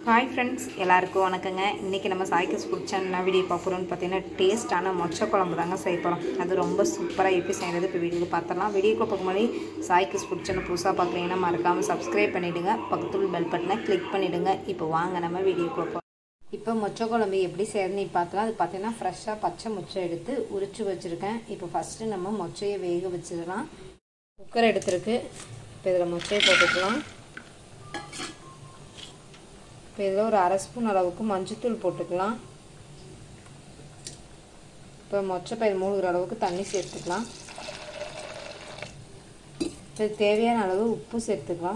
hi friends எல்லாருக்கும் வணக்கங்க இன்றைக்கி நம்ம சாய்க்கஸ் ஃபுட் சேனல் வீடியோ பார்க்குறோன்னு பார்த்தீங்கன்னா டேஸ்ட்டான மொச்சை குழம்பு தாங்க செய்ய போகிறோம் அது ரொம்ப சூப்பராக எப்படி செய்கிறது இப்போ வீடியோவில் பார்த்துடலாம் வீடியோக்கு பார்க்க முன்னாடி சாய்க்கஸ் ஃபுட் சேனல் புதுசாக பார்க்குறீங்கன்னா மறக்காமல் சப்ஸ்கிரைப் பண்ணிவிடுங்க பக்கத்துல பெல் பட்டனை கிளிக் பண்ணிவிடுங்க இப்போ வாங்க நம்ம வீடியோக்குள்ள போகிறோம் இப்போ மொச்சை குழம்பு எப்படி செய்யறதுன்னு பார்த்தலாம் அது பார்த்தீங்கன்னா ஃப்ரெஷ்ஷாக பச்சை மொச்சை எடுத்து உரிச்சு வச்சுருக்கேன் இப்போ ஃபஸ்ட்டு நம்ம மொச்சையை வேக வச்சிடலாம் குக்கர் எடுத்துருக்கு இப்போ இதில் மொச்சையை போட்டுக்கலாம் இப்போ இதில் ஒரு அரை ஸ்பூன் அளவுக்கு மஞ்சத்தூள் போட்டுக்கலாம் இப்போ மொச்சப்பயிர் மூழ்கிற அளவுக்கு தண்ணி சேர்த்துக்கலாம் இப்போ தேவையான அளவு உப்பு சேர்த்துக்கலாம்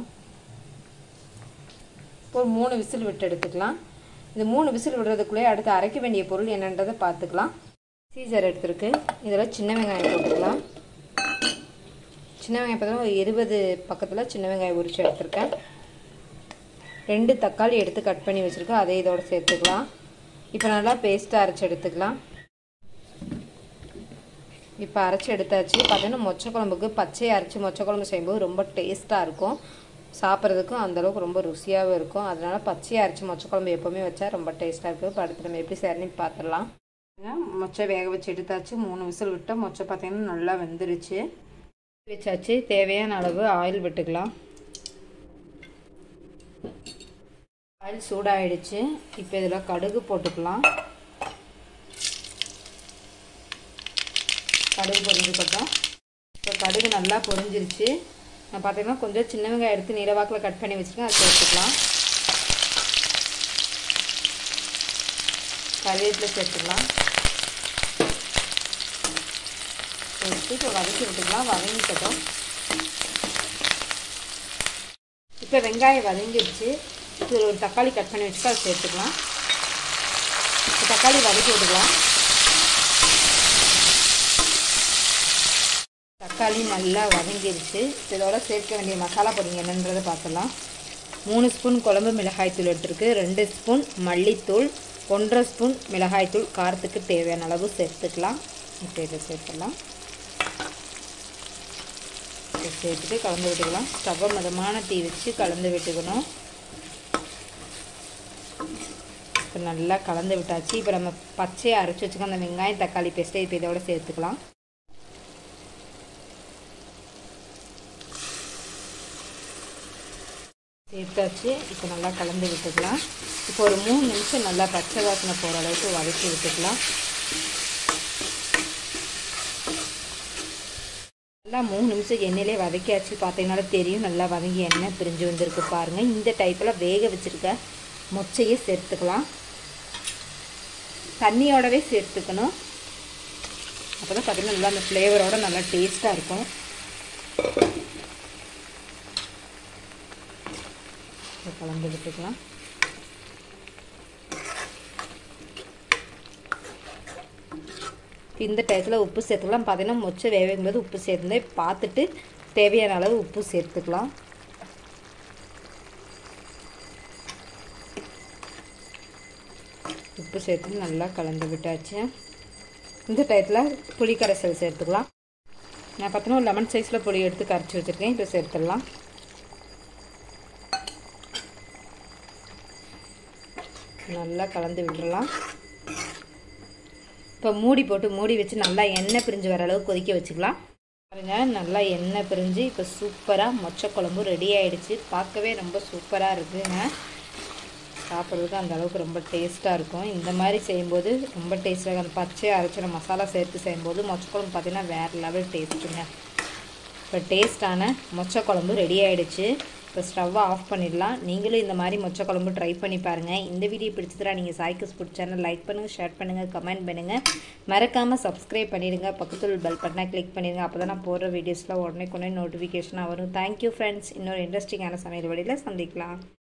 ஒரு மூணு விசில் விட்டு எடுத்துக்கலாம் இந்த மூணு விசில் விடுறதுக்குள்ளே அடுத்து அரைக்க வேண்டிய பொருள் என்னன்றதை பார்த்துக்கலாம் சீசர் எடுத்துருக்கு இதில் சின்ன வெங்காயம் போட்டுக்கலாம் சின்ன வெங்காயம் பார்த்தா ஒரு இருபது பக்கத்தில் சின்ன வெங்காயம் உரிச்சு எடுத்திருக்கேன் ரெண்டு தக்காளி எடுத்து கட் பண்ணி வச்சுருக்கோம் அதை இதோட சேர்த்துக்கலாம் இப்போ நல்லா பேஸ்ட்டாக அரைச்சி எடுத்துக்கலாம் இப்போ அரைச்சி எடுத்தாச்சு பார்த்தீங்கன்னா மொச்சை குழம்புக்கு பச்சையை அரைச்சி மொச்சை குழம்பு செய்யும்போது ரொம்ப டேஸ்ட்டாக இருக்கும் சாப்பிட்றதுக்கும் அந்தளவுக்கு ரொம்ப ருசியாகவும் இருக்கும் அதனால் பச்சையை அரைச்சி மொச்சை குழம்பு எப்போவுமே வச்சா ரொம்ப டேஸ்ட்டாக இருக்கும் இப்போ அடுத்து நம்ம எப்படி செய்யறதுன்னு பார்த்துடலாம் மொச்சை வேக வச்சு எடுத்தாச்சு மூணு விசில் விட்டு மொச்சை பார்த்தீங்கன்னா நல்லா வெந்துருச்சு வச்சாச்சு தேவையான அளவு ஆயில் விட்டுக்கலாம் ஆயில் சூடாயிடுச்சு இப்போ இதில் கடுகு போட்டுக்கலாம் கடுகு பொரிஞ்சுக்கட்டும் இப்போ கடுகு நல்லா பொரிஞ்சிருச்சு நான் பார்த்தீங்கன்னா கொஞ்சம் சின்ன வெங்காயம் எடுத்து நீளவாக்கில் கட் பண்ணி வச்சுருக்கேன் அதை சேர்த்துக்கலாம் கருவேப்பிலை சேர்த்துக்கலாம் சேர்த்து இப்போ வதக்கி விட்டுக்கலாம் வதங்கிக்கட்டும் இப்போ வெங்காயம் வதங்கிடுச்சு இது ஒரு தக்காளி கட் பண்ணி வச்சுட்டு அதை சேர்த்துக்கலாம் தக்காளி வதக்கி விட்டுக்கலாம் தக்காளி நல்லா வதங்கிடுச்சு இதோட சேர்க்க வேண்டிய மசாலா பொடிங்க என்னன்றதை பார்த்துலாம் மூணு ஸ்பூன் குழம்பு மிளகாய்த்தூள் எடுத்துருக்கு ரெண்டு ஸ்பூன் மல்லித்தூள் ஒன்றரை ஸ்பூன் மிளகாய்த்தூள் காரத்துக்கு தேவையான அளவு சேர்த்துக்கலாம் இப்போ இதை சேர்த்துக்கலாம் சேர்த்துட்டு கலந்து விட்டுக்கலாம் ஸ்டவ்வை மிதமான தீ வச்சு கலந்து விட்டுக்கணும் இப்போ நல்லா கலந்து விட்டாச்சு இப்போ நம்ம பச்சையை அரைச்சி வச்சுக்க அந்த வெங்காயம் தக்காளி பேஸ்ட்டை இப்போ இதோட சேர்த்துக்கலாம் சேர்த்தாச்சு இப்போ நல்லா கலந்து விட்டுக்கலாம் இப்போ ஒரு மூணு நிமிஷம் நல்லா பச்சை வாசனை போகிற அளவுக்கு வதக்கி விட்டுக்கலாம் நல்லா மூணு நிமிஷம் எண்ணெயிலே வதக்கியாச்சு பார்த்தீங்கனால தெரியும் நல்லா வதங்கி எண்ணெய் பிரிஞ்சு வந்திருக்கு பாருங்கள் இந்த டைப்பில் வேக வச்சுருக்க மொச்சையை சேர்த்துக்கலாம் தண்ணியோடவே சேர்த்துக்கணும் அப்போ தான் பார்த்தீங்கன்னா நல்லா அந்த ஃப்ளேவரோட நல்லா டேஸ்ட்டாக இருக்கும் கலந்து விட்டுக்கலாம் இந்த டயத்தில் உப்பு சேர்த்துக்கலாம் பார்த்தீங்கன்னா மொச்சை வேகும் போது உப்பு சேர்த்து பார்த்துட்டு தேவையான அளவு உப்பு சேர்த்துக்கலாம் உப்பு சேர்த்து நல்லா கலந்து விட்டாச்சு இந்த டயத்தில் புளி கரைசல் சேர்த்துக்கலாம் நான் பார்த்தோன்னா ஒரு லெமன் சைஸில் புளி எடுத்து கரைச்சி வச்சுருக்கேன் இப்போ சேர்த்துடலாம் நல்லா கலந்து விட்டுடலாம் இப்போ மூடி போட்டு மூடி வச்சு நல்லா எண்ணெய் பிரிஞ்சு வர அளவுக்கு கொதிக்க வச்சுக்கலாம் பாருங்க நல்லா எண்ணெய் பிரிஞ்சு இப்போ சூப்பராக மொச்சை குழம்பு ரெடி ஆகிடுச்சு பார்க்கவே ரொம்ப சூப்பராக இருக்குங்க சாப்பிட்றதுக்கு அந்த அளவுக்கு ரொம்ப டேஸ்ட்டாக இருக்கும் இந்த மாதிரி செய்யும்போது ரொம்ப டேஸ்ட்டாக அந்த பச்சை அரைச்சிட மசாலா சேர்த்து செய்யும்போது மொச்சை குழம்பு பார்த்திங்கன்னா வேறு லெவல் டேஸ்ட்டுங்க இப்போ டேஸ்ட்டான மொச்சை குழம்பு ரெடி ஆகிடுச்சு இப்போ ஸ்டவ்வை ஆஃப் பண்ணிடலாம் நீங்களும் இந்த மாதிரி மொச்சை குழம்பு ட்ரை பண்ணி பாருங்கள் இந்த வீடியோ பிடிச்சதுனா நீங்கள் சாய்க்கு ஃபுட் சேனல் லைக் பண்ணுங்கள் ஷேர் பண்ணுங்கள் கமெண்ட் பண்ணுங்கள் மறக்காமல் சப்ஸ்கிரைப் பண்ணிடுங்க பக்கத்தில் பெல் பட்டனை கிளிக் பண்ணிடுங்க அப்போ தான் நான் போடுற வீடியோஸில் உடனே கொண்டே நோட்டிஃபிகேஷனாக வரும் தேங்க்யூ ஃப்ரெண்ட்ஸ் இன்னொரு இன்ட்ரெஸ்டிங்கான சமையல் வழியில் சந்திக்கலாம்